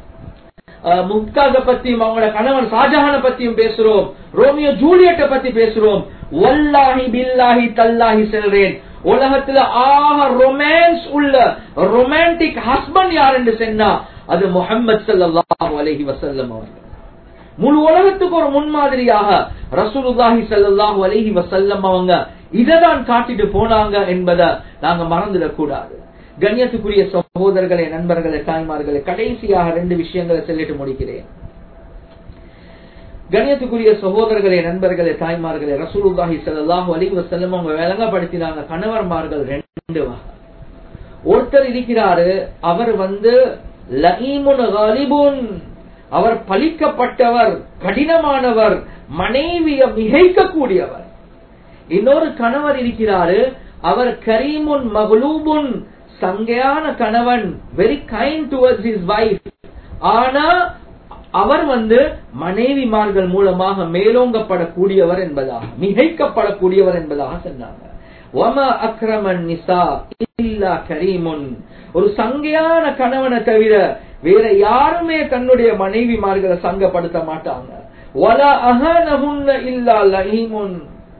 மும்தாஸ பத்தியும் அவங்களோட கணவன் ஷாஜஹான பத்தியும் பேசுறோம் ரோமியோ ஜூலியட்ட பத்தி பேசுறோம் வல்லாஹி பில்லாஹி தல்லாஹி செல்றேன் உலகத்துல ஆக ரொமான்ஸ் உள்ள ரொமான்டிக் ஹஸ்பண்ட் யார் என்று சொன்னா அது முகமது சல்லாஹூ அலஹி வசல்லம் அவர்கள் முழு உலகத்துக்கு ஒரு முன்மாதிரியாக ரசூலுல்லாஹி சல்லாஹூ அலஹி வசல்லம் அவங்க இததான் காட்டிட்டு போனாங்க என்பதை நாங்க மறந்துடக் கூடாது கண்ணியத்துக்குரிய சகோதரர்களே நண்பர்களே தாய்மார்களே கடைசியாக ரெண்டு விஷயங்களை சொல்லிட்டு முடிக்கிறேன் கண்ணியத்துக்குரிய சகோதரர்களே நண்பர்களே தாய்மார்களே ரசூலுல்லாஹி ஸல்லல்லாஹு அலைஹி வஸல்லம் அவங்க விளங்கப்படுத்தினாங்க கணவர்மார்கள் ரெண்டு வகை ஒருத்தர் இருக்கிறாரு அவர் வந்து லஹீமுன் காலிபுன் அவர் பலிக்கப்பட்டவர் கடினமானவர் மனைவிய மிகைக்கக்கூடியவர் இன்னொரு கணவர் இருக்கிறாரு அவர் கரீமுன் மகளூபுன் சங்கையான கணவன் very kind towards his wife ஆனா அவர் வந்து மனைவிமார்கள் மூலமாக மேலோங்கப்படக்கூடியவர் என்பதாக மிகைக்கப்படக்கூடியவர் என்பதாக சொன்னாங்க வம அக்ரமன் நிசா இல்லா கரீமுன் ஒரு சங்கையான கணவனை தவிர வேற யாருமே தன்னுடைய மனைவிமார்களை சங்கப்படுத்த மாட்டாங்க வல அகனஹுன்ன இல்லா லஹீமுன்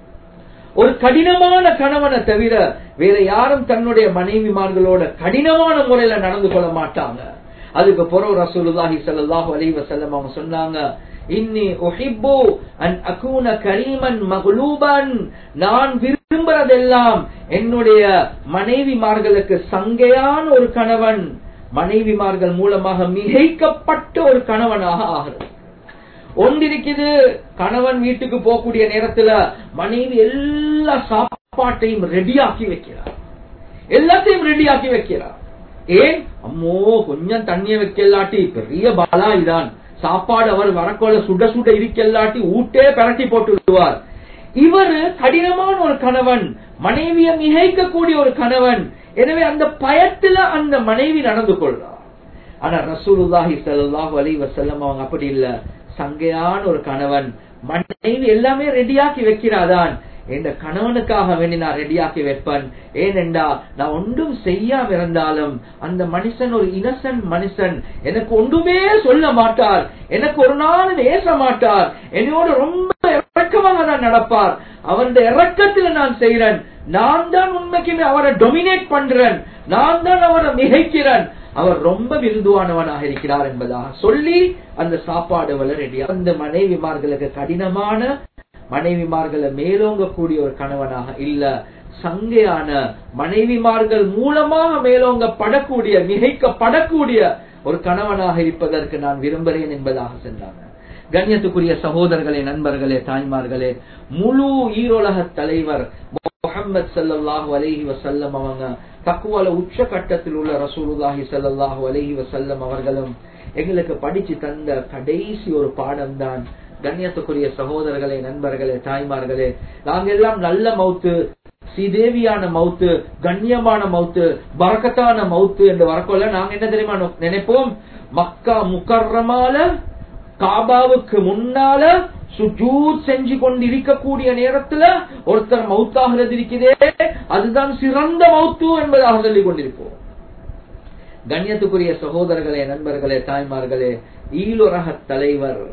ஒரு கடினமான கணவனை தவிர வேற யாரும் தன்னுடைய மனைவிமார்களோட கடினமான முறையில நடந்து கொள்ள மாட்டாங்க அதுக்கு பிறகு ரசூலுல்லாஹி ஸல்லல்லாஹு அலைஹி வஸல்லம் அவங்க சொன்னாங்க இன்னி உஹிப்பு அன் அகூன கரீமன் மக்லூபன் நான் விரும்புறதெல்லாம் என்னுடைய மனைவிமார்களுக்கு சங்கையான ஒரு கணவன் மனைவிமார்கள் மூலமாக மிகைக்கப்பட்ட ஒரு கணவனாக ஆகிறது ஒன்றிருக்குது கணவன் வீட்டுக்கு போகக்கூடிய நேரத்துல மனைவி எல்லா சாப்பாட்டையும் ரெடியாக்கி வைக்கிறார் எல்லாத்தையும் ரெடியாக்கி வைக்கிறார் ஏன் அம்மோ கொஞ்சம் தண்ணிய வைக்கலாட்டி பெரிய பலா இதான் சாப்பாடு அவர் வரக்கொள்ள சுட சுட இருக்கல்லாட்டி ஊட்டே பரட்டி போட்டு விடுவார் இவர் கடினமான ஒரு கணவன் மனைவிய மிகைக்கக்கூடிய ஒரு கணவன் எனவே அந்த பயத்துல அந்த மனைவி நடந்து கொள்றார் ஆனா ரசூலுல்லாஹி ஸல்லல்லாஹு அலைஹி வஸல்லம் அவங்க அப்படி இல்ல சங்கையான ஒரு கணவன் மனைவி எல்லாமே ரெடியாக்கி வைக்கிறாதான் என்ற கணவனுக்காக வேண்டி நான் ரெடியாக்கி வைப்பேன் ஏனென்றா நான் ஒன்றும் செய்யாம இருந்தாலும் அந்த மனுஷன் ஒரு இன்னசென்ட் மனுஷன் எனக்கு ஒன்றுமே சொல்ல மாட்டார் எனக்கு ஒரு நாள் ஏச மாட்டார் என்னோட ரொம்ப இறக்கமாக நான் நடப்பார் அவருடைய இறக்கத்துல நான் செய்யறேன் நான் தான் உண்மைக்குமே அவரை டொமினேட் பண்றேன் நான் தான் அவரை மிகைக்கிறேன் அவர் ரொம்ப விருதுவானவனாக இருக்கிறார் என்பதாக சொல்லி அந்த சாப்பாடுகளை ரெடியா அந்த மனைவிமார்களுக்கு கடினமான மனைவிமார்களை மேலோங்கக்கூடிய ஒரு கணவனாக இல்ல சங்கையான மனைவிமார்கள் மூலமாக மேலோங்கப்படக்கூடிய மிகைக்கப்படக்கூடிய ஒரு கணவனாக இருப்பதற்கு நான் விரும்புகிறேன் என்பதாக சென்றாங்க கண்ணியத்துக்குரிய சகோதரர்களே நண்பர்களே தாய்மார்களே முழு ஈரோலக தலைவர் முகமது சல்லாஹு அலஹி வசல்லம் அவங்க தக்குவால உச்ச கட்டத்தில் உள்ள ரசூலுல்லாஹி சல்லாஹு அலஹி வசல்லம் அவர்களும் எங்களுக்கு படிச்சு தந்த கடைசி ஒரு பாடம் தான் கண்ணியத்துக்குரிய சகோதரர்களே நண்பர்களே தாய்மார்களே நாங்க எல்லாம் நல்ல மவுத்து ஸ்ரீதேவியான மவுத்து கண்ணியமான மவுத்து பறக்கத்தான மவுத்து என்று வரக்கொள்ள நாங்க என்ன தெரியுமா நினைப்போம் மக்கா முக்கர்ரமால காபாவுக்கு முன்னால சுஜூத் செஞ்சு கொண்டு இருக்கக்கூடிய நேரத்துல ஒருத்தர் மவுத்தாகிறது இருக்கிறதே அதுதான் சிறந்த மவுத்து என்பதாக சொல்லிக் கொண்டிருப்போம் கண்ணியத்துக்குரிய சகோதரர்களே நண்பர்களே தாய்மார்களே ஈலுரக தலைவர்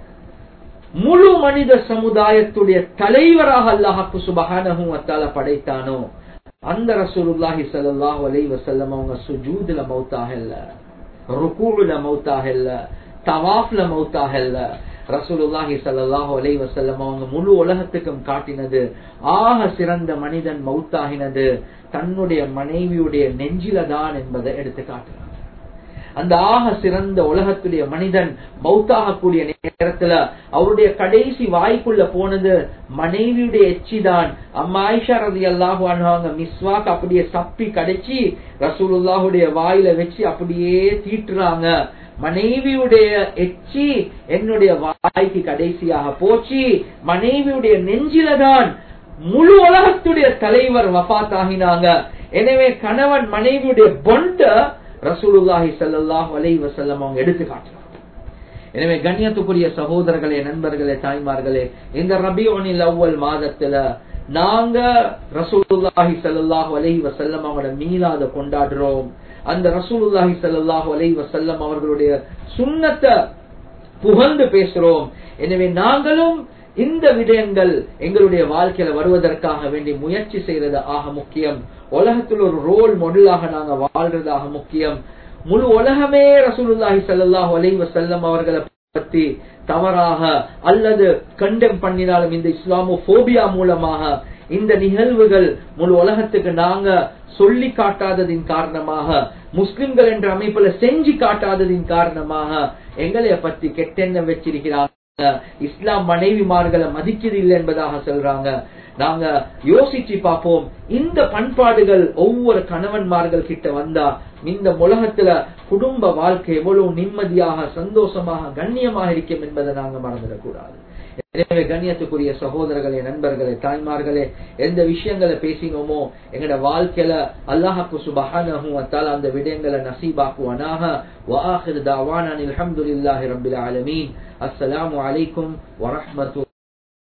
முழு மனித சமுதாயத்துடைய தலைவராக அல்லாஹாக்கு சுபகானகும் அத்தால படைத்தானோ அந்த ரசூலுல்லாஹி ஸல்லல்லாஹு அலைஹி வஸல்லம் அவங்க சுஜூதுல மௌத்தாக இல்ல ருகூல மௌத்தாக இல்ல தவாஃப்ல மௌத்தாக இல்ல ரசூலுல்லாஹி ஸல்லல்லாஹு அலைஹி வஸல்லம் அவங்க முழு உலகத்துக்கும் காட்டினது ஆக சிறந்த மனிதன் மௌத்தாகினது தன்னுடைய மனைவியுடைய நெஞ்சில தான் என்பதை எடுத்து காட்டுறாங்க அந்த ஆக சிறந்த உலகத்துடைய மனிதன் மௌத்தாகக்கூடிய நேரத்துல அவருடைய கடைசி வாய்க்குள்ள போனது மனைவியுடைய எச்சிதான் அம்மா ஆயிஷா ரதி அல்லாஹுவாங்க மிஸ்வாக் அப்படியே சப்பி கடைச்சி ரசூலுல்லாஹுடைய வாயில வச்சு அப்படியே தீட்டுறாங்க மனைவியுடைய எச்சி என்னுடைய வாய்க்கு கடைசியாக போச்சு மனைவியுடைய நெஞ்சில தான் முழு உலகத்துடைய தலைவர் வபாத் ஆகினாங்க எனவே கணவன் மனைவியுடைய பொண்ட ரசூலுல்லாஹி சல்லாஹ் அலை வசல்லம் அவங்க எடுத்து காட்டுறாங்க எனவே கண்ணியத்துக்குரிய சகோதரர்களே நண்பர்களே தாய்மார்களே இந்த ரபியோனில் அவ்வல் மாதத்துல நாங்க ரசூலுல்லாஹி சல்லாஹ் அலை வசல்லம் அவங்களோட மீளாத கொண்டாடுறோம் அந்த ரசூலுல்லாஹி சல்லாஹ் அலை வசல்லம் அவர்களுடைய சுண்ணத்தை புகழ்ந்து பேசுறோம் எனவே நாங்களும் இந்த விடயங்கள் எங்களுடைய வாழ்க்கையில வருவதற்காக வேண்டி முயற்சி செய்யறது ஆக முக்கியம் உலகத்தில் ஒரு ரோல் மாடலாக நாங்க வாழ்றதாக முக்கியம் முழு உலகமே ரசூலுல்லாஹி சல்லாஹ் அலைஹி வசல்லம் அவர்களை பத்தி தவறாக அல்லது கண்டெம் பண்ணினாலும் இந்த இஸ்லாமோபோபியா மூலமாக இந்த நிகழ்வுகள் முழு உலகத்துக்கு நாங்க சொல்லி காட்டாததின் காரணமாக முஸ்லிம்கள் என்ற அமைப்புல செஞ்சு காட்டாததின் காரணமாக எங்களைய பத்தி கெட்டெண்ணம் வச்சிருக்கிறாங்க இஸ்லாம் மனைவிமார்களை மதிக்கிறது இல்லை என்பதாக சொல்றாங்க நாங்க யோசிச்சு பார்ப்போம் இந்த பண்பாடுகள் ஒவ்வொரு கணவன்மார்கள் கிட்ட வந்தா இந்த உலகத்துல குடும்ப வாழ்க்கை எவ்வளவு நிம்மதியாக சந்தோஷமாக கண்ணியமாக இருக்கும் என்பதை நாங்க மறந்துடக்கூடாது எனவே கண்ணியத்துக்குரிய சகோதரர்களே நண்பர்களே தாய்மார்களே எந்த விஷயங்களை பேசினோமோ எங்கட வாழ்க்கையில அல்லாஹாக்கு சுபஹானஹு வத்தால அந்த விடயங்களை நசீபாக்குவானாக وآخر دعوانا الحمد لله رب العالمين السلام عليكم ورحمة